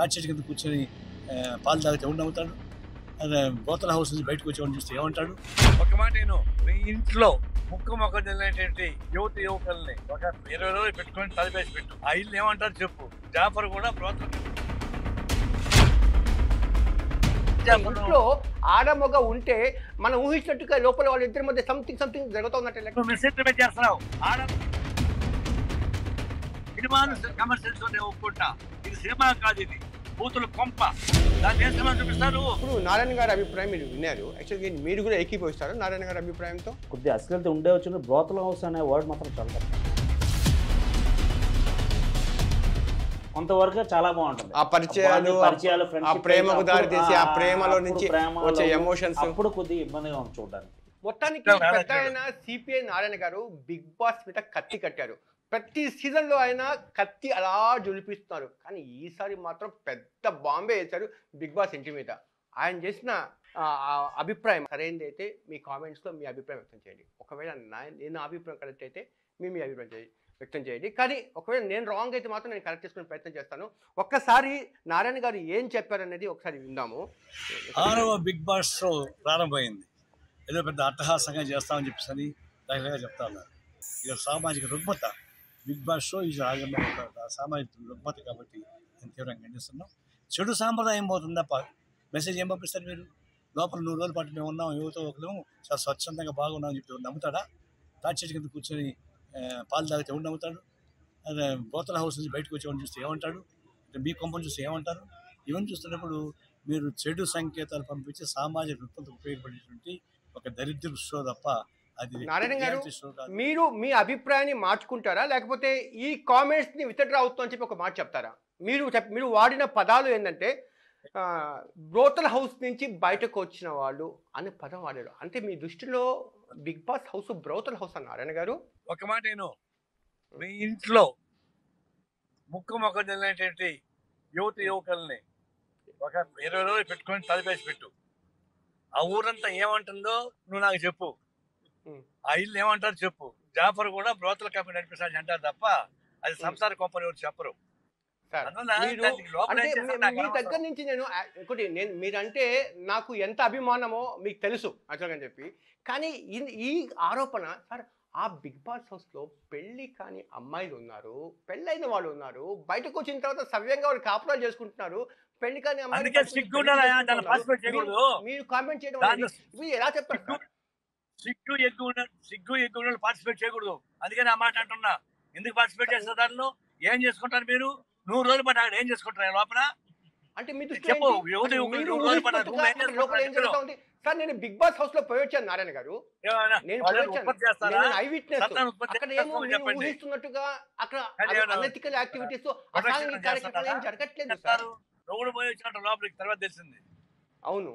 తాటి చెట్టు కింద కూర్చొని ఆ, పాలు తాగితే ఎవడు నవ్వుతాడు అదే బోతల హౌస్ నుంచి బయటకు వచ్చేవాడిని చూస్తే ఏమంటాడు ఒక మాట నేను మీ ఇంట్లో ముక్కు మొక్క తెలియనటువంటి యువత యువకుల్ని ఒక ఇరవై రోజులు పెట్టుకొని తలపేసి పెట్టు ఆ ఇల్లు ఏమంటారు చెప్పు జాఫర్ కూడా ప్రోత్సాహం ఇంట్లో ఆడమొగ ఉంటే మనం ఊహించినట్టుగా లోపల వాళ్ళ ఇద్దరి మధ్య సంథింగ్ సంథింగ్ జరుగుతున్నట్టు లెక్క. నువ్వు మిస్ఇంటర్ప్రిట్ చేస్తున్నావు ఆడ సినిమాను కమర్షియల్స్ నేను ఒప్పుకుంటా ఇది సినిమా కాదు ఇది బూతులు కొంప దాన్ని ఏం సినిమా చూపిస్తారు ఇప్పుడు నారాయణ గారి అభిప్రాయం మీరు విన్నారు యాక్చువల్గా మీరు కూడా ఏకీభవిస్తారు నారాయణ గారి అభిప్రాయంతో కొద్దిగా అశ్లీలత ఉండే వచ్చిన బ్రోతల హౌస్ అనే వర్డ్ మాత్రం చాలా తక్కువ. కొంతవరకు చాలా బాగుంటుంది ఆ పరిచయాలు, బాగుంది, పరిచయాలు ఆ friendship ప్రేమకు అప్పుడు- దారి తీసి ఆ ఆ, ప్రేమలో అప్పుడు నుంచి ప్రేమలో వచ్చే ఎమోషన్స్ అప్పుడు కొద్దిగా ఇబ్బందిగా ఉంది చూడడానికి మొత్తానికి నారాయణ పెద్ద ఆయన సిపిఐ నారాయణ గారు బిగ్ బాస్ మీద కత్తి కట్టారు ప్రతి సీజన్ లో ఆయన కత్తి అలా జులిపిస్తున్నారు కానీ ఈసారి మాత్రం పెద్ద బాంబే వేశారు బిగ్ బాస్ ఇంటి మీద ఆయన చేసిన ఆ, ఆ అభిప్రాయం సరైనది అయితే మీ కామెంట్స్ లో మీ అభిప్రాయం వ్యక్తం చేయండి ఒకవేళ నా నేను నా అభిప్రాయం కరెక్ట్ అయితే మీ మీ అభిప్రాయం చేయండి వ్యక్తం చేయండి కానీ ఒకవేళ నేను రాంగ్ అయితే మాత్రం నేను కరెక్ట్ చేసుకునే ప్రయత్నం చేస్తాను ఒక్కసారి నారాయణ గారు ఏం చెప్పారనేది ఒకసారి విందాము ఆరవ బిగ్ బాస్ షో ప్రారంభమైంది ఏదో పెద్ద అట్టహాసంగా చేస్తామని చెప్పేసి అని రకరకాలుగా చెప్తా ఉన్నారు ఇది ఒక సామాజిక రుగ్మత బిగ్ బాస్ షో ఇది ఆగమ ఒక సామాజిక రుగ్మత కాబట్టి నేను తీవ్రంగా ఖండిస్తున్నాం చెడు సాంప్రదాయం పోతుంది తప్ప మెసేజ్ ఏం పంపిస్తారు మీరు లోపల నూరు రోజుల పాటు మేము ఉన్నాం యువత ఒకరు చాలా స్వచ్ఛందంగా బాగున్నామని చెప్పి ఎవరు నమ్ముతాడా తాటి చెట్టు కింద కూర్చొని ఆ, పాలు తాగితే ఎవడు నమ్ముతాడు అదే బోతల హౌస్ నుంచి బయటకు వచ్చేవాడిని చూస్తే ఏమంటాడు అంటే మీ కొంపను చూస్తే ఏమంటారు ఇవన్నీ చూస్తున్నప్పుడు మీరు చెడు సంకేతాలు పంపించి సామాజిక రుత్పత్తికి ఉపయోగపడేటువంటి ఒక దరిద్ర షో తప్ప అది నారాయణ గారు, reality show కాదు. మీరు మీ అభిప్రాయాన్ని మార్చుకుంటారా లేకపోతే ఈ కామెంట్స్ ని విత్డ్రా అవుతుందని చెప్పి ఒక మాట చెప్తారా మీరు చెప్ మీరు వాడిన పదాలు ఏంటంటే ఆ, బ్రోతల్ హౌస్ నుంచి బయటకు వచ్చిన వాళ్ళు అనే పదం వాడారు అంటే మీ దృష్టిలో big boss house brothel house అన్న నారాయణ గారు ఒక మాట నేను మీ ఇంట్లో ముక్కు మొక్క తెలియనటువంటి యువత యువకుల్ని ఒక ఇరవై రోజులు పెట్టుకొని తలపేసి పెట్టు ఆ ఊరంతా ఏమంటుందో నువ్వు నాకు చెప్పు ఉం. ఆ ఇల్లు ఏమంటారు చెప్పు జాఫర్ కూడా బ్రోతల కంపెనీ నడిపిస్తాడు అంటారు తప్ప అది సంసార కంపెనీ ఎవరు చెప్పరు సార్ అందువల్ల మీరు దానికి లోపల అంటే ఏం చేస్తారో మీ- నాకు మీ అనవసరం. దగ్గర నుంచి నేను ఆ, ఒకటి నేను మీరంటే నాకు ఎంత అభిమానమో మీకు తెలుసు యాక్చువల్గా అని చెప్పి కానీ ఈ- ఈ ఆరోపణ సార్ ఆ బిగ్ బాస్ హౌస్ లో పెళ్లి కాని అమ్మాయిలు ఉన్నారు పెళ్ళైన వాళ్ళు ఉన్నారు బయటకు వచ్చిన తర్వాత సవ్యంగా వాళ్ళు కాపురాలు చేసుకుంటున్నారు పెళ్లి కాని అమ్మాయిలు అందుకే పట్టుకొని సిగ్గు పెళ్లి ఉండాలి, దాన్ని చేసుకుంటున్నారు. participate చేయకూడదు. మీరు- మీరు కామెంట్ చేయడం దాంట్లో అనేది మీరు ఎలా చెప్తారు సార్? సిగ్గు ఎక్కువ ఉన్న సిగ్గు ఎక్కువ ఉన్న పార్టిసిపేట్ చేయకూడదు అందుకని ఆ మాట అంటున్నా ఎందుకు పార్టిసిపేట్ చేస్తారు దానిలో ఏం చేసుకుంటారు మీరు నూరు రోజులు పాటు అక్కడ ఏం చేసుకుంటారు లోపల అంటే మీ దృష్టిలో చెప్పు, ఏంటి? యువత అంటే యువకులు మీరు రోజు పడ్డ ఊహిస్తున్నట్టుగా రూమ్ ఏం అక్కడ లోపల ఏం చేస్తున్నారు జరుగుతా ఉంది సార్ నేను బిగ్ బాస్ హౌస్ లో పోయి వచ్చాను నారాయణ గారు ఏమైనా నేను వాళ్ళని పోయి ఉత్పత్తి వచ్చాను. చేస్తారా నేను ఐ విట్నెస్ సంతానం ఉత్పత్తి అక్కడ ఏమో చేస్తామని మీరు చెప్పండి. ఊహిస్తున్నట్టుగా అక్కడ అది ఏమన్నా అనెతికల్ యాక్టివిటీస్ ప్రొటెక్షన్ అసాంఘిక కార్యక్రమాలు ఏం చేస్తారా? జరగట్లేదు సార్ చెప్తారు నువ్వు పోయి వచ్చినట్టు లోపలికి తర్వాత తెలిసింది అవును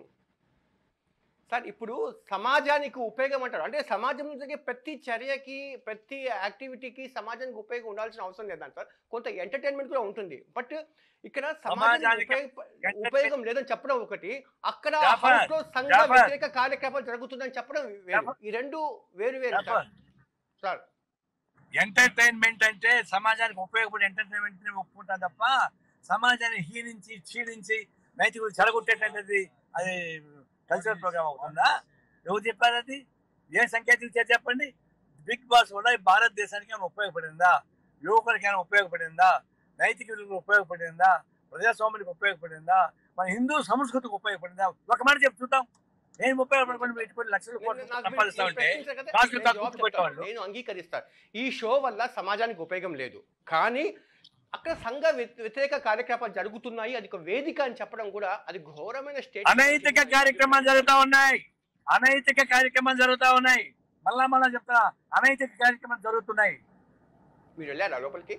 సార్ ఇప్పుడు సమాజానికి ఉపయోగం అంటారు అంటే సమాజంలో జరిగే ప్రతి చర్యకి ప్రతి యాక్టివిటీకి సమాజానికి ఉపయోగం ఉండాల్సిన అవసరం లేదంట సార్ కొంత ఎంటర్టైన్మెంట్ కూడా ఉంటుంది బట్ ఇక్కడ సమాజానికి సమాజానికి ఉపయోగ entertain- ఉపయోగం లేదని చెప్పడం ఒకటి అక్కడ జాఫర్, house లో సంఘ జాఫర్. వ్యతిరేక కార్యక్రమాలు జరుగుతుందని చెప్పడం వేరు జాఫర్. ఈ రెండు వేరు వేరు సార్. జాఫర్. సార్ ఎంటర్టైన్మెంట్ అంటే సమాజానికి ఉపయోగపడే ఎంటర్టైన్మెంట్ ని ఒప్పుకుంటాం తప్ప సమాజాన్ని హీనించి క్షీణించి నైతిక చెడగొట్టేటది అది కల్చరల్ ప్రోగ్రామ్ అవుతుందా ఎవరు చెప్పారు అది ఏ సంకేతం ఇచ్చారు చెప్పండి బిగ్ బాస్ వల్ల ఈ భారతదేశానికి ఏమైనా ఉపయోగపడిందా యువకులకి ఏమైనా ఉపయోగపడిందా నైతిక విలువలకు ఉపయోగపడిందా ప్రజాస్వామ్యానికి ఉపయోగపడిందా మన హిందూ సంస్కృతికి ఉపయోగపడిందా ఒక మాట చెప్పి చూద్దాం నేను ఉపయోగపడకుండా పెట్టుకుని లక్షల నేను- కోట్లు నాకు మీరు- సంపాదిస్తా మీరు ఉంటే ప్రశ్నించారు కదా, కాసులు నేను తక్కువ జవాబు చెప్తాను. పెట్టేవాళ్ళు నేను అంగీకరిస్తాను ఈ షో వల్ల సమాజానికి ఉపయోగం లేదు కానీ అక్కడ సంఘ వ్య- వ్యతిరేక కార్యక్రమాలు జరుగుతున్నాయి అది ఒక వేదిక అని చెప్పడం కూడా అది ఘోరమైన స్టేట్ అనైతిక కార్యక్రమాలు జరుగుతా ఉన్నాయి అనైతిక కార్యక్రమాలు జరుగుతా ఉన్నాయి మళ్ళా మళ్ళా చెప్తా అనైతిక కార్యక్రమాలు జరుగుతున్నాయి మీరు వెళ్ళారా లోపలికి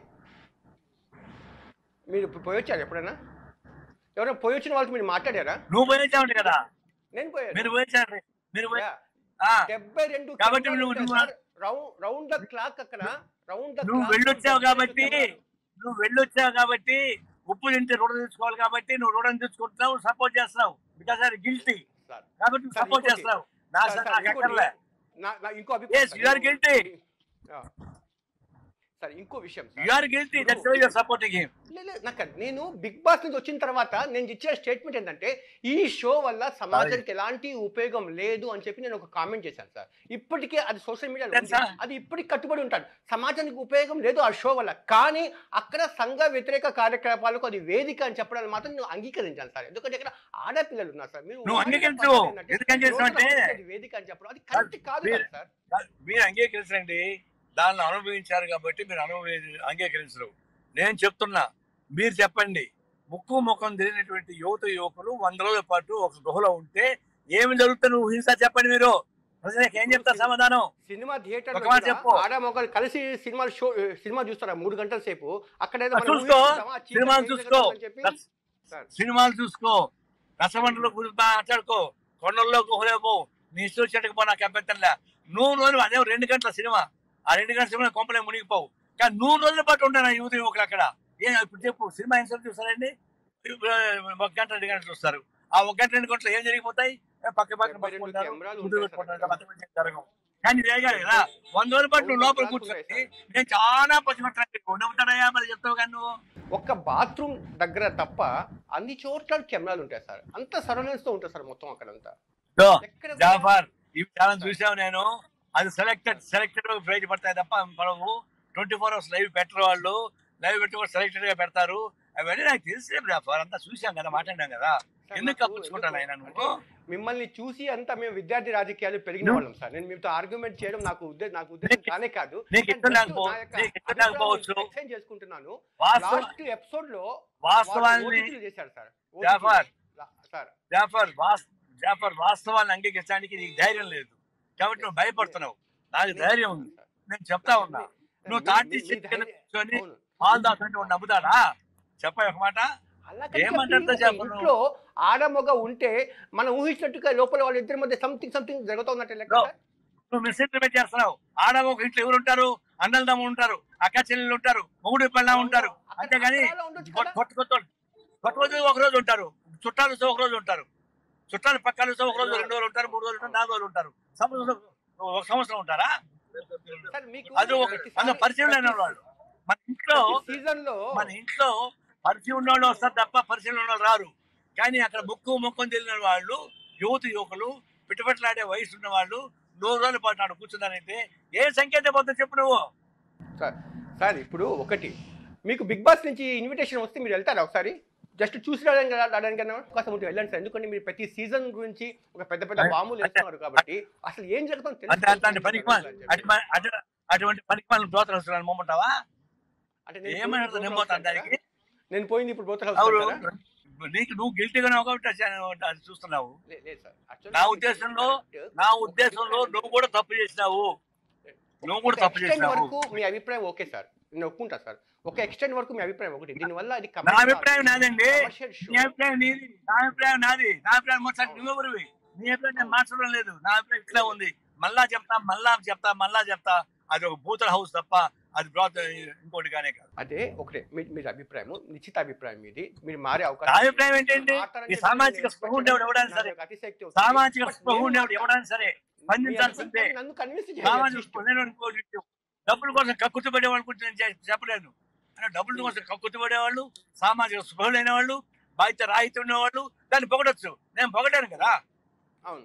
మీరు ఇప్పుడు పోయి వచ్చారు ఎప్పుడైనా ఎవరైనా పోయి వచ్చిన వాళ్ళతో మీరు మాట్లాడారా నువ్వు పోయించావు కదా నేను పోయాను మీరు పోయించారు మీరు పోయి- యా. ఆ, డెబ్బై రెండు కాబట్టి కేంద్రాలు నువ్వు- ఉంటాయి నువ్వు- sir. Round round the clock అక్కడ రౌండ్ ద నువ్వు క్లాక్ వెళ్ళొచ్చావు డెబ్బై రెండు కాబట్టి కేంద్రాలు. నువ్వు వెళ్ళొచ్చావు కాబట్టి ఉప్పు తింటే రుణం తీసుకోవాలి కాబట్టి నువ్వు రుణం తీసుకుంటున్నావు సపోర్ట్ చేస్తున్నావు బికాస్ ఆర్ గిల్టీ సార్ కాబట్టి నువ్వు సార్, సపోర్ట్ ఇంకోటి. చేస్తున్నావు నా సార్, సార్, నాకు ఇంకోటి. ఎక్కర్లే నా- నా ఇంకో Yes, you are guilty. ఆ. సార్ ఇంకో విషయం sir you are guilty that's why you are supporting him లే, లే, నాకు నేను బిగ్ బాస్ నుంచి వచ్చిన తర్వాత నేను ఇచ్చిన స్టేట్మెంట్ ఏంటంటే ఈ షో వల్ల సమాజానికి ఎలాంటి ఉపయోగం లేదు అని చెప్పి నేను ఒక కామెంట్ చేశాను సార్ ఇప్పటికే అది సోషల్ మీడియాలో ఉంది. తెలుసా? అది ఇప్పటికి కట్టుబడి ఉంటాడు సమాజానికి ఉపయోగం లేదు ఆ షో వల్ల కానీ అక్కడ సంఘ వ్యతిరేక కార్యకలాపాలకు అది వేదిక అని చెప్పడానికి మాత్రం నేను అంగీకరించాను సార్ ఎందుకంటే ఇక్కడ ఆడపిల్లలు ఉన్నారు సార్ మీరు నువ్వు వాడిన అంగీకరించు. పద్ధతి ఏంటంటే, ఎందుకు అంగీకరించు అంటే- రోజులో అది వేదిక అని చెప్పడం అది కరెక్ట్ కాదు కదా సార్ మీరు అంగీకరించండి దాన్ని అనుభవించారు కాబట్టి మీరు అనుభవి అంగీకరించరు నేను చెప్తున్నా మీరు చెప్పండి ముక్కు ముఖం తెలియనటువంటి యువత యువకులు వంద రోజుల పాటు ఒక గుహలో ఉంటే ఏమి జరుగుతుంది ఊహించా చెప్పండి మీరు ప్రజలకు ఏం చెప్తారు సమాధానం సినిమా థియేటర్ ఒక మాట చెప్పు. ఆడ మొగలు కలిసి సినిమా షో సినిమా చూస్తారా మూడు గంటల సేపు అక్కడ ఏదో ఆ, మనం చూసుకో. ఊహిస్తామా? ఆ చీకటి సినిమాలు ఏం చూసుకో. జరుగుతుందని చెప్పి సార్. సినిమాలు చూసుకో రసమండలో గురించి మాట్లాడుకో కొండల్లో గుహలో పో నీ ఇష్టం వచ్చినట్టుకు పో నాకు అభ్యంతరంలే నూరు రోజులు అదే రెండు గంటల సినిమా ఆ రెండు గంటల సినిమా కొంపలే మునిగిపోవు కానీ నూరు రోజుల పాటు ఉంటాను యువత యువకులు అక్కడ ఏం ఇప్పుడు చెప్పు సినిమా ఎంత చూస్తారండి ఒక గంట రెండు గంటలు చూస్తారు ఆ ఒక గంట రెండు గంటలు ఏం జరిగిపోతాయి ఏ పక్క పక్కన డెబ్బై రెండు పట్టుకుంటారు, కెమెరాలు ముందు ఉంటాయి సార్ పెట్టుకుంటారు, అక్కడ. మధ్య మధ్య జరగవు. కానీ వేగాలి కదా వంద రోజుల పాటు నువ్వు లోపల కూర్చొని నేను చాలా పచ్చిమట్టు నమ్ముతానయ్యా మరి చెప్తావు కానీ నువ్వు ఒక్క బాత్రూమ్ దగ్గర తప్ప అన్ని చోట్ల కెమెరాలు ఉంటాయి సార్ అంత సరౌండింగ్స్ తో ఉంటుంది సార్ మొత్తం అక్కడంతా దో, ఎక్కడ జాఫర్ ఇవి చాలా చూసావు నేను అది సెలెక్టెడ్ సెలెక్టెడ్ ప్రైజ్ పడతాయి తప్ప పడవు ట్వంటీ ఫోర్ అవర్స్ లైవ్ పెట్టరు వాళ్ళు లైవ్ పెట్టి కూడా సెలెక్టెడ్ గా పెడతారు అవన్నీ నాకు తెలిసే జాఫర్ అంతా చూసాం కదా మాట్లాడినాం కదా సార్, ఎందుకు నాకు కప్పించుకుంటాను ఆయన ఎందుకు నువ్వు అంటే మిమ్మల్ని చూసి అంతా మేము విద్యార్థి రాజకీయాలు పెరిగిన వాళ్ళం సార్ నేను మీతో ఆర్గ్యుమెంట్ చేయడం నాకు ఉద్దేశం నాకు ఉద్దేశం కానే కాదు నీకు ఇష్టం కానీ లేకపో- నా యొక్క నీకు ఇష్టం లేకపోవచ్చు. అభిప్రాయం explain చేసుకుంటున్నాను వాస్తవ లాస్ట్ ఎపిసోడ్ లో వాస్తవాన్ని వాళ్ళు OTT చేశారు సార్ OTT. జాఫర్. లా- సార్ జాఫర్ వాస్ జాఫర్ వాస్తవాన్ని అంగీకరించడానికి నీకు ధైర్యం లేదు కాబట్టి నువ్వు భయపడుతున్నావు నాకు ధైర్యం ఉంది నేను చెప్తా ఉన్నా నువ్వు తాటి మీ- మీ చెట్టు కింద ధైర్యం- కూర్చొని అవును. పాలు దాచుంటే వాడు నమ్ముతాడా చెప్పా ఒక మాట అలా కానీ ఏమంటారు చెప్పి చెప్పు ఒక నువ్వు? ఇంట్లో ఆడమొగ ఉంటే మనం ఊహించినట్టుగా లోపల వాళ్ళ ఇద్దరి మధ్య సంథింగ్ సంథింగ్ జరుగుతున్నట్టే లెక్క No. సార్. నువ్వు మిస్ఇంటర్ప్రిట్ చేస్తున్నావు ఆడ ఒక ఇంట్లో ఎవరు ఉంటారు అన్నల దమ్ములు ఉంటారు అక్క చెల్లెలు ఉంటారు మొగుడు పిల్ల ఉంటారు అక్కడ- అంతేగాని అక్కడ అలా ఉండొచ్చు కొత్త కదా? కొత్త కొత్త కొత్త రోజు ఒక రోజు ఉంటారు చుట్టాలు వస్తే ఒక రోజు ఉంటారు చుట్టాలు పక్కన వస్తే ఒక రోజు రెండు రోజులు ఉంటారు మూడు రోజులు ఉంటారు నాలుగు రోజులు ఉంటారు సంవత్సరం ఒక సంవత్సరం ఉంటారా సార్, మీకు అది ఒక ప్రతిసారి- అందులో పరిచయం లేని వాళ్ళు మన ఇంట్లో ప్రతి సీజన్ లో మన ఇంట్లో పరిచయం ఉన్న వాళ్ళు వస్తారు తప్ప పరిచయం ఉన్న వాళ్ళు రారు కానీ అక్కడ ముక్కు ముఖం తెలియని వాళ్ళు యువత యువకులు పిట్టపెట్టలాడే వయసు ఉన్న వాళ్ళు నూరు రోజుల పాటు నాడు కూర్చున్నారంటే ఏ సంకేతం పోతుందో చెప్పు నువ్వు సార్ సార్ ఇప్పుడు ఒకటి మీకు బిగ్ బాస్ నుంచి ఇన్విటేషన్ వస్తే మీరు వెళ్తారా ఒకసారి జస్ట్ చూసి రావడానికి రావడానికి అవకాశం ఉంటే వెళ్ళండి సార్ ఎందుకంటే మీరు ప్రతి సీజన్ గురించి ఒక పెద్ద పెద్ద అంటే- బాంబులు వేస్తున్నారు కాబట్టి అసలు ఏం జరుగుతుందో అంటే అట్లాంటి పనికి మాల- అటు మ- అటు- అటువంటి పనికి మనం ప్రోత్సహిస్తున్నాను మొమ్మంటావా అంటే నేను ఏమని పోయింది నేను బ్రోతల్ పోతాను హౌస్ దానికి అంటారా? నేను పోయింది ఇప్పుడు బ్రోతల్ హౌస్ అవును అంటారా? నీకు నువ్వు గిల్టీగానే కాబట్టి అది- అది చూస్తున్నావు లే- లేదు సార్. Actually నా మీకు ఉద్దేశంలో correct. నా ఉద్దేశంలో నువ్వు కూడా తప్పు చేసినావు నువ్వు కూడా ఒక తప్పు extent చేసినావు వరకు మీ అభిప్రాయం ఓకే సార్ నేను ఒప్పుకుంటా సార్ ఒక ఎక్స్టెంట్ వరకు మీ అభిప్రాయం ఒకటి దీనివల్ల అది నా అభిప్రాయం నాదండి commercial show. నీ అభిప్రాయం నీది నా అభిప్రాయం నాది నా అభిప్రాయం మొత్తం నువ్వెవరివి నీ అభిప్రాయం నేను మార్చడం లేదు నా అభిప్రాయం ఇట్లా ఉంది మళ్ళా చెప్తా మళ్ళా చెప్తా మళ్ళా చెప్తా అది ఒక బూతల హౌస్ తప్ప అది బ్రాత్ ఇంకోటి కానీ కాదు అదే ఒకటే మీ- మీ అభిప్రాయం నిశ్చిత అభిప్రాయం ఇది మీరు మారే నా అవకాశం అభిప్రాయం ఏంటంటే మాట్లాడండి, ఈ సామాజిక నేను స్పృహ ఉండేవాడు ఎవడైనా నాకు సరే ఒక అతిశక్తి అవుతుంది. సామాజిక But స్పృహ నేను ఉండేవాడు ఎవడైనా సరే స్పందించాల్సిందే మీరు నన్ను కన్విన్స్ సామాజిక స్పృహ లేనివాడు ఇంకోటి విషయం. డబ్బుల కోసం కక్కుర్తి పడేవాళ్ళు కూడా నేను చె- చెప్పలేను అంటే డబ్బుల కోసం కక్కుర్తి పడేవాళ్ళు సామాజిక స్పృహ లేని వాళ్ళు బాధ్యత రాయితీ ఉన్నవాళ్ళు దాన్ని పొగడొచ్చు నేను పొగడాను కదా అవును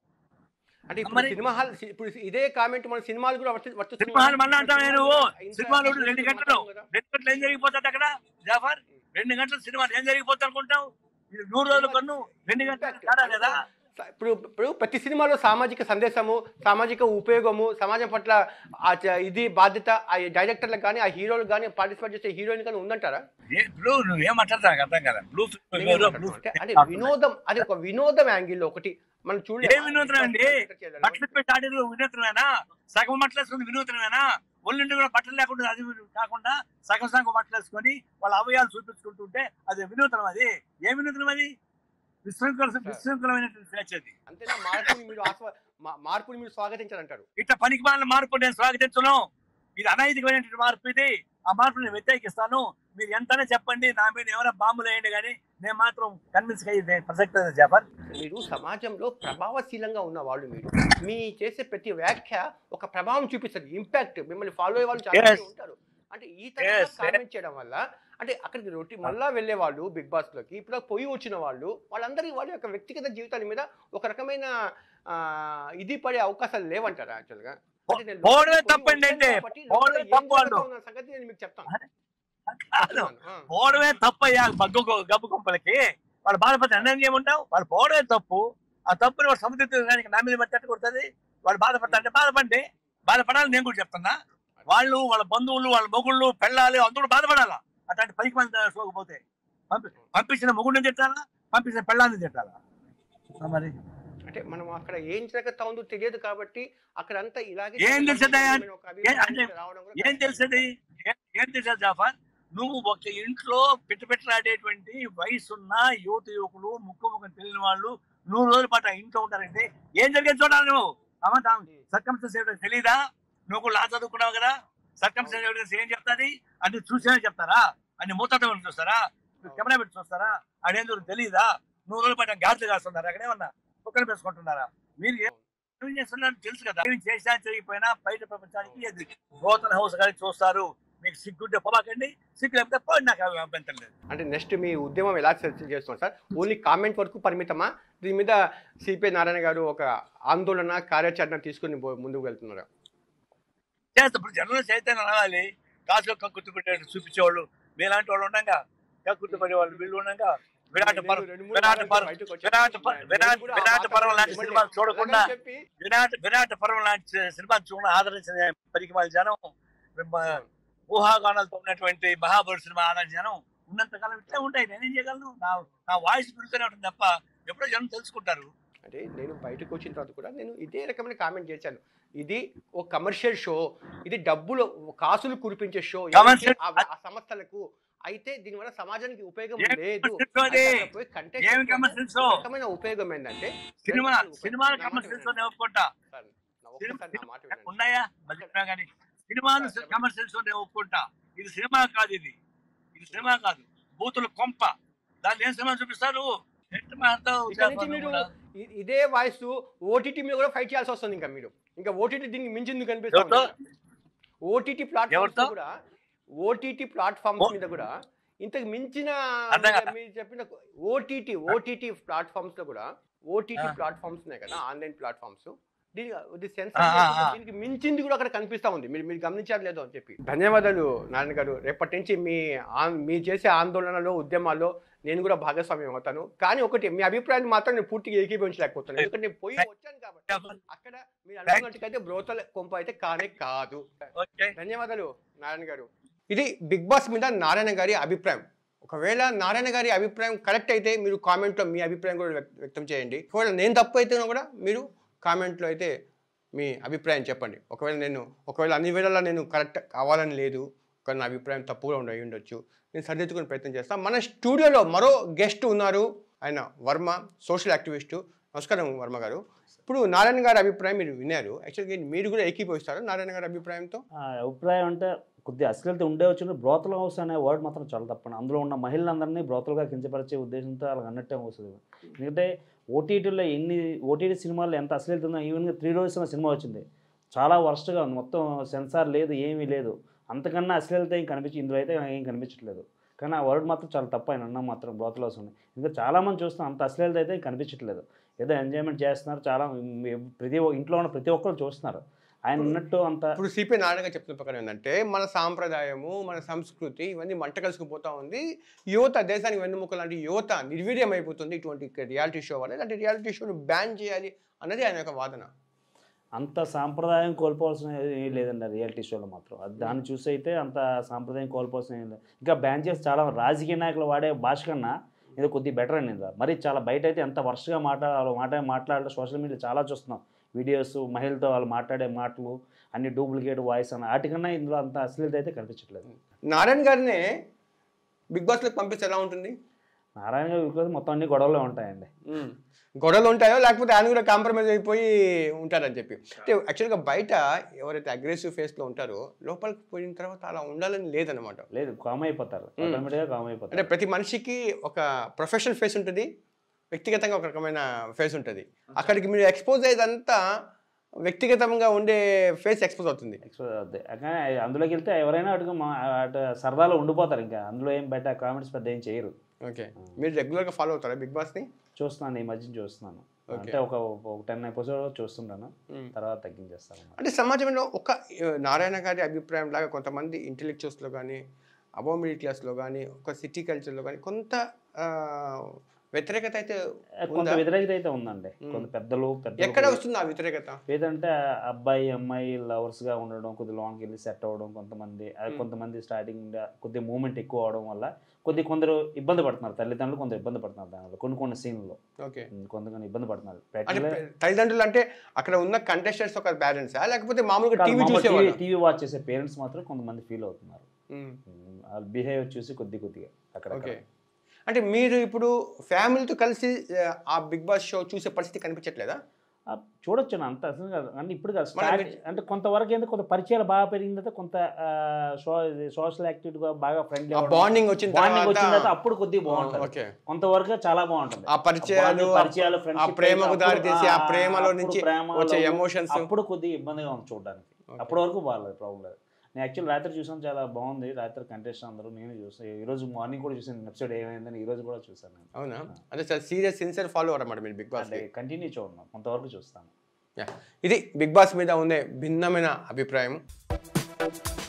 అంటే ఇప్పుడు మరి- సినిమా హాల్ ఇప్పుడు ఇదే కామెంట్ మన సినిమాలు కూడా వర్తి- వర్తిస్తుంది సినిమా హాల్ మళ్ళా అంటావు నువ్వు ఇంత- సినిమాలు ఇంత రెండు గంటలు మాట్లాడాం కదా. రెండు గంటలు ఏం జరిగిపోతుంది అక్కడ జాఫర్ రెండు గంటలు సినిమాలు ఏం జరిగిపోతుంది అనుకుంటావు ఇది నూరు రోజులు కొన్ను రెండు గంటలు కాదా కదా ఇప్పుడు ఇప్పుడు ప్రతి సినిమాలో సామాజిక సందేశము సామాజిక ఉపయోగము సమాజం పట్ల ఆ చ- ఇది బాధ్యత ఆ డైరెక్టర్లకు కానీ ఆ హీరోలకు కానీ పార్టిసిపేట్ చేసే హీరోయిన్ కానీ ఉందంటారా ఏ బ్లూ నువ్వు ఏం మాట్లాడతావు నాకు అర్థం కదా బ్లూ నేను ఏం మాట్లాడుతున్నా అంటే అది వినోదం అది ఒక వినోదం యాంగిల్ ఒకటి మనం ఏ వినోదం అండి బట్టలు పెట్టి ఆడేది వినూత్నమేనా సగం బట్టలు వేసుకుని వినూత్నమేనా ఒళ్ళింటి కూడా బట్టలు లేకుండా అది కాకుండా సగం సగం బట్టలు వేసుకొని వాళ్ళ అవయాలు చూపించుకుంటుంటే అది వినూత్నం అది ఏ వినూత్నం అది విశృంఖల విశృంఖలమైనటువంటి స్వేచ్ఛ అది అంతేనా మార్పుని మీరు ఆస్వా మా- మార్పుని మీరు స్వాగతించాలంటారు ఇట్లా పనికి మాలిన మార్పు నేను స్వాగతించను ఇది అనైతికమైనటువంటి మార్పు ఇది ఆ మార్పు నేను వ్యతిరేకిస్తాను మీరు ఎంతనే చెప్పండి నా మీద ఏమైనా బాంబులు వేయండి కానీ నేను మాత్రం కన్విన్స్ అయ్యి ప్రసక్తి లేదు జఫర్ మీరు సమాజంలో ప్రభావశీలంగా ఉన్న వాళ్ళు మీరు మీ చేసే ప్రతి వ్యాఖ్య ఒక ప్రభావం చూపిస్తుంది ఇంపాక్ట్ మిమ్మల్ని ఫాలో అయ్యే వాళ్ళు చాలా Yes. మంది ఉంటారు అంటే ఈ Yes, తరహా yes. కామెంట్ చేయడం వల్ల అంటే అక్కడికి రొట్టి మళ్ళా వెళ్ళే వాళ్ళు బిగ్ బాస్ లోకి ఇప్పుడు పోయి వచ్చిన వాళ్ళు వాళ్ళందరికీ వాళ్ళ యొక్క వ్యక్తిగత జీవితాల మీద ఒక రకమైన ఆ, ఇది పడే అవకాశాలు లేవంటారా యాక్చువల్గా అంటే నేను పోవడమే లోపలికి పోయి తప్పండి వచ్చాను అంటే. కాబట్టి పోవడమే లోపల ఏం తప్పు వాళ్ళు. జరుగుతుందన్న సంగతి నేను మీకు చెప్తాను కాదు ఆ. పోవడమే తప్పయ్యా బగ్గు గబ్బు కుంపలకి వాళ్ళు బాధపడితే అన్నం చేయమంటావు వాళ్ళు పోవడమే తప్పు ఆ తప్పుని వాడు సముద్రానికి నా మీద పట్టట్టు కొడుతుంది వాళ్ళు బాధపడతా అంటే బాధపడి బాధపడాలి నేను కూడా చెప్తున్నా వాళ్ళు వాళ్ళ బంధువులు వాళ్ళ మొగుళ్ళు పెళ్ళాలి అందరూ బాధపడాలా అట్లాంటి పైకి మంది పోతే పంపి పంపించిన మొగుడిని తిట్టాలా పంపించిన పెళ్ళాన్ని తిట్టాలా ఆ మరి అంటే మనం అక్కడ ఏం జరుగుతా ఉందో తెలియదు కాబట్టి అక్కడ అంతా ఇలాగే ఏం తెలుస్తుందయ్యా? ఒక అభిప్రాయం అంటే రావడం కూడా ఏం తెలిసేది ఏం- ఏం తెలిసేది జాఫర్ నువ్వు ఒక ఇంట్లో పెట్టపెట్టలాడేటువంటి వయసున్న యువత యువకులు ముక్కు ముఖం తెలియని వాళ్ళు నూరు రోజుల పాటు ఆ ఇంట్లో ఉంటారంటే ఏం జరిగేది చూడాలి నువ్వు అమ్మ సర్కంస్టెన్స్ ఏమిటో తెలీదా నువ్వు కూడా లా చదువుకున్నావు కదా సర్కంస్టెన్స్ ఏమిటో ఏం చెప్తాది అన్ని చూసేనే చెప్తారా అన్ని మూతటం చూస్తారా కెమెరా పెట్టి చూస్తారా అదేందుకు తెలీదా నూరు రోజుల పాటు గాజులు కాస్తున్నారా అక్కడేమన్నా కుక్కలు వేసుకుంటున్నారా మీరు ఏం ఏం చేస్తున్నారో తెలుసు కదా ఏం చేసినా చేయకపోయినా బయట ప్రపంచానికి అది గోతన హౌస్ కానీ చూస్తారు మీకు సిగ్గుంటే పోబాకండి సిగ్గు లేకపోతే పోయి నాకు అభ్యంతరం లేదు అంటే నెక్స్ట్ మీ ఉద్యమం ఎలా చర్చ చేస్తున్నారు సార్ ఓన్లీ కామెంట్ వరకు పరిమితమా దీని మీద సిపిఐ నారాయణ గారు ఒక ఆందోళన కార్యాచరణ తీసుకుని పో- ముందుకు వెళ్తున్నారు చేస్తే ఇప్పుడు జనంలో చైతన్యం రావాలి కాసులో కక్కుర్తి పెట్టేట్టు చూపించేవాళ్ళు మీలాంటి వాళ్ళు ఉండగా కక్కుర్తి పడేవాళ్ళు వీళ్ళు ఉండగా విరాట్ పర్వం నేను రెండు మూడు విరాట్ సార్లు పర్వం బయటకు వచ్చాను. విరాట్ పర్వం నేను విరాట్ కూడా ఆ విరాట్ మాట పర్వం లాంటి మిమ్మల్ని సినిమాలు చూడకుండా అలాగని చెప్పి విరాట్ విరాట్ పర్వం లాంటి సినిమా చూడ ఆదరించిన పరికి వాళ్ళ జనం మ- ఊహాగానాలతో ఉన్నటువంటి మహాబలి సినిమా ఆదరించిన జనం ఉన్నంతకాలం ఇట్లే ఉంటాయి నేనేం చేయగలను నా నా వాయిస్ పెరుగుతూనే ఉంటుంది తప్ప ఎప్పుడో జనం తెలుసుకుంటారు అంటే నేను బయటకు వచ్చిన తర్వాత కూడా నేను ఇదే రకమైన కామెంట్ చేశాను ఇది ఒక కమర్షియల్ షో ఇది డబ్బులు కాసులు కురిపించే షో Commercial- ఆ ఆ సంస్థలకు అయితే దీనివల్ల సమాజానికి ఉపయోగం ఏం లేదు commercial show అది? అంటే అక్కడ పోయి content ఏమి చేస్తే commercial show? ఒక రకమైన ఉపయోగం ఏంటంటే సినిమా ప్రజలకు సినిమాలు నా మాట కమర్షియల్స్ వినండి. ఒప్పుకుంటా సార్, నా సినిమా- ఒక్కసారి నా మాట వినండి. ఉన్నాయా మళ్ళీ చెప్పినా కానీ సినిమాలు కమర్షియల్స్ నేను ఒప్పుకుంటా ఇది సినిమా కాదు ఇది ఇది సినిమా కాదు బూతులు కొంప దాన్ని ఏం సినిమా చూపిస్తారు నెట్ అంతా ఇక్కడ నుంచి మీరు ఇ- ఇదే వాయిస్ ఓటీటీ మీద కూడా ఫైట్ చేయాల్సి వస్తుంది ఇంకా మీరు ఇంకా ఓటీటీ దీనికి మించింది ఎవరితో? కనిపిస్తుంది ఓటీటీ ప్లాట్ఫామ్స్ ఎవరితో? కూడా ఓటీటీ ప్లాట్ఫామ్స్ ఓ- మీద కూడా ఇంతకు మించిన అర్థం కాదా? మీరు చెప్పిన ఓటీటీ ఓటీటీ ప్లాట్ఫామ్స్ లో కూడా ఓటీటీ ఆ. ప్లాట్ఫామ్స్ ఉన్నాయి కదా ఆన్లైన్ ప్లాట్ఫామ్స్ దీని ఇది ఆ, సెన్సార్ ఆ, ఆ. దీనికి మించింది కూడా అక్కడ కనిపిస్తా ఉంది మీరు మీరు గమనించారు లేదో అని చెప్పి ధన్యవాదాలు నారాయణ గారు రేపటి నుంచి మీ ఆన్- మీ చేసే ఆందోళనలో ఉద్యమాల్లో నేను కూడా భాగస్వామ్యం అవుతాను కానీ ఒకటి మీ అభిప్రాయాన్ని మాత్రం నేను పూర్తిగా ఏకీభవించలేకపోతున్నాను ఎందుకంటే నేను పోయి వచ్చాను కాబట్టి అక్కడ మీరు అనుకున్నట్టుకైతే బ్రోతల కొంప అయితే కానే కాదు ఓకే ధన్యవాదాలు నారాయణ గారు ఇది బిగ్ బాస్ మీద నారాయణ గారి అభిప్రాయం ఒకవేళ నారాయణ గారి అభిప్రాయం కరెక్ట్ అయితే మీరు కామెంట్లో మీ అభిప్రాయం కూడా వ్యక్- వ్యక్తం చేయండి ఒకవేళ నేను తప్పు అయితే కూడా మీరు కామెంట్లో అయితే మీ అభిప్రాయం చెప్పండి ఒకవేళ నేను ఒకవేళ అన్ని వేళలా నేను కరెక్ట్ కావాలని లేదు కానీ నా అభిప్రాయం తప్పుగా ఉండి ఉండొచ్చు నేను సరిదిద్దుకునే ప్రయత్నం చేస్తాను మన స్టూడియోలో మరో గెస్ట్ ఉన్నారు ఆయన వర్మ సోషల్ యాక్టివిస్టు నమస్కారం వర్మ గారు ఇప్పుడు నారాయణ గారి అభిప్రాయం మీరు విన్నారు యాక్చువల్గా మీరు కూడా ఏకీభవిస్తారు నారాయణ గారి అభిప్రాయంతో ఆ అభిప్రాయం అంటే కొద్దిగా అశ్లీలత ఉండే వచ్చిన బ్రోతల హౌస్ అనే వర్డ్ మాత్రం చాలా తప్పండి అందులో ఉన్న మహిళలందరినీ బ్రోతలుగా కించపరిచే ఉద్దేశంతో వాళ్ళకి అన్నట్టే వస్తుంది ఎందుకంటే ఓటీటీలో ఎన్ని ఓటీటీ సినిమాల్లో ఎంత అశ్లీలత ఉందో ఈవెన్గా త్రీ రోజెస్ అనే సినిమా వచ్చింది చాలా వర్స్ట్గా ఉంది మొత్తం సెన్సార్ లేదు ఏమీ లేదు అంతకన్నా అశ్లీలత ఏం కనిపించి ఇందులో అయితే ఏం కనిపించట్లేదు కానీ ఆ వర్డ్ మాత్రం చాలా తప్పు ఆయన అన్న మాత్రం బ్రోతల హౌస్ ఉంది ఇంకా చాలామంది చూస్తున్నాం అంత అశ్లీలత అయితే కనిపించట్లేదు ఏదో ఎంజాయ్మెంట్ చేస్తున్నారు చాలా ఉమ్, ప్రతి ఒ- ఇంట్లో ఉన్న ప్రతి ఒక్కరు చూస్తున్నారు ఆయన ఉన్నట్టు అంత ఇప్పుడు సిపి నారాయణ గారు చెప్తున్న ప్రకారం ఏంటంటే మన సాంప్రదాయము మన సంస్కృతి ఇవన్నీ మంట కలిసిపోతా ఉంది యువత దేశానికి వెన్నుముక లాంటి యువత నిర్వీర్యం అయిపోతుంది ఇటువంటి రియాలిటీ షో వల్ల ఇలాంటి రియాలిటీ షోను బ్యాన్ చేయాలి అన్నది ఆయన యొక్క వాదన అంత సాంప్రదాయం కోల్పోవాల్సిన ఏం లేదండి రియాలిటీ షోలో మాత్రం అది దాన్ని చూసి అయితే అంత సాంప్రదాయం కోల్పోవాల్సిన ఏం లేదు ఇంకా బ్యాన్ చేసి చాలా రాజకీయ నాయకులు వాడే భాష కన్నా ఇది కొద్దిగా బెటర్ అండి ఇది మరి చాలా బయట అయితే ఎంత వరుసగా మాట్లాడాలి మాట మాట్లాడడం సోషల్ మీడియా చాలా చూస్తున్నాం వీడియోస్ మహిళతో వాళ్ళు మాట్లాడే మాటలు అన్ని డూప్లికేట్ వాయిస్ అని వాటికన్నా ఇందులో అంత అశ్లీలత అయితే కనిపించట్లేదు నారాయణ గారినే బిగ్ బాస్లోకి పంపిస్తే ఎలా ఉంటుంది నారాయణ గారి విక్రమ్ మొత్తం అన్ని గొడవలే ఉంటాయండి గొడవలు ఉంటాయో లేకపోతే ఆయన కూడా కాంప్రమైజ్ అయిపోయి ఉంటారని చెప్పి అంటే యాక్చువల్గా బయట ఎవరైతే అగ్రెసివ్ ఫేస్లో ఉంటారో లోపలికి పోయిన తర్వాత అలా ఉండాలని లేదనమాట లేదు కామ్ అయిపోతారు మ్మ్. ఆటోమేటిక్గా కామ్ అయిపోతారు అంటే ప్రతి మనిషికి ఒక ప్రొఫెషనల్ ఫేస్ ఉంటుంది వ్యక్తిగతంగా ఒక రకమైన ఫేస్ ఉంటుంది అక్కడికి మీరు ఎక్స్పోజ్ అయ్యేదంతా వ్యక్తిగతంగా ఉండే ఫేస్ ఎక్స్పోజ్ అవుతుంది ఎక్స్పోజ్ అవుద్ది కానీ అందులోకి వెళ్తే ఎవరైనా అటుగా మా అటు సరదాలో ఉండిపోతారు ఇంకా అందులో ఏం బయట కామెంట్స్ పెద్ద ఏం చేయరు ఓకే మీరు రెగ్యులర్గా ఫాలో అవుతారా బిగ్ బాస్ని చూస్తున్నాను ఈ మధ్య చూస్తున్నాను Okay. అంటే ఒక ఒక టెన్ ఎపిసోడ్ చూస్తుంటాను మ్మ్. తర్వాత తగ్గించేస్తాను అన్నమాట. అంటే సమాజంలో ఒక ఆ, నారాయణ గారి అభిప్రాయం లాగా కొంతమంది ఇంటెలెక్చువల్స్లో కానీ అబో మిడిల్ క్లాస్లో కానీ ఒక సిటీ కల్చర్లో కానీ కొంత ఆ, వ్యతిరేకత అయితే కొంత ఉందా? వ్యతిరేకత అయితే ఉందండి కొంత పెద్దలు పెద్ద ఎక్కడ వస్తుంది ఆ వ్యతిరేకత ఏదంటే అబ్బాయి అమ్మాయి లవర్స్ గా ఉండడం కొద్ది లాంగ్ వెళ్ళి సెట్ అవ్వడం కొంతమంది ఆ కొంతమంది స్టార్టింగ్ కొద్ది మూమెంట్ ఎక్కువ అవడం వల్ల కొద్ది కొందరు ఇబ్బంది పడుతున్నారు తల్లిదండ్రులు కొందరు ఇబ్బంది పడుతున్నారు దానివల్ల కొన్ని కొన్ని సీన్లో ఓకే కొంతమంది ఇబ్బంది పడుతున్నారు అంటే Practically తల్లిదండ్రులు అంటే అక్కడ ఉన్న కంటెస్టెంట్స్ ఒక బ్యాలెన్సా లేకపోతే మామూలుగా టీవీ చూసేవాళ్ళు టీవీ వాచ్ చేసే పేరెంట్స్ మాత్రం కొంతమంది ఫీల్ అవుతున్నారు మ్మ్. ఉమ్, వాళ్ళ బిహేవియర్ చూసి కొద్ది కొద్దిగా అక్కడ ఓకే అంటే మీరు ఇప్పుడు ఫ్యామిలీతో కలిసి ఆ, ఆ బిగ్ బాస్ షో చూసే పరిస్థితి కనిపించట్లేదా చూడొచ్చు అంత అసలు కాదు అంటే ఇప్పుడు కాదు మళ్ళీ స్టార్ట్ మీరు- అంటే కొంతవరకు ఏంటంటే కొంత పరిచయాలు బాగా పెరిగిన తర్వాత కొంత సోషల్ యాక్టివిటీగా బాగా ఫ్రెండ్లీ ఆ బాండింగ్ వచ్చిన బాండింగ్ వచ్చిన తర్వాత తర్వాత అప్పుడు కొద్దిగా బాగుంటుంది ఓకే కొంతవరకు చాలా బాగుంటుంది ఆ పరిచయాలు bonding, పరిచయాలు ఆ friendship ప్రేమకు అప్పుడు- దారి తీసి ఆ ఆ, ప్రేమలో అప్పుడు నుంచి ప్రేమ, వచ్చే love, ఎమోషన్స్ అప్పుడు కొద్దిగా ఇబ్బందిగా ఉంది చూడడానికి అప్పటి వరకు బాగాలేదు ప్రాబ్లం లేదు నేను యాక్చువల్ రాత్రి చూసాను చాలా బాగుంది రాత్రి కంటెస్ట్ అందరూ నేను చూసాను ఈ రోజు మార్నింగ్ కూడా చూసాను ఎపిసోడ్ ఏమైందని ఈ రోజు కూడా చూసాను నేను అవునా అంటే సార్ సీరియస్ సిన్సియర్ ఫాలో అన్నమాట మీరు బిగ్ బాస్ అంటే కంటిన్యూ చూడను కొంతవరకు చూస్తాను ఇది బిగ్ బాస్ మీద ఉండే భిన్నమైన అభిప్రాయం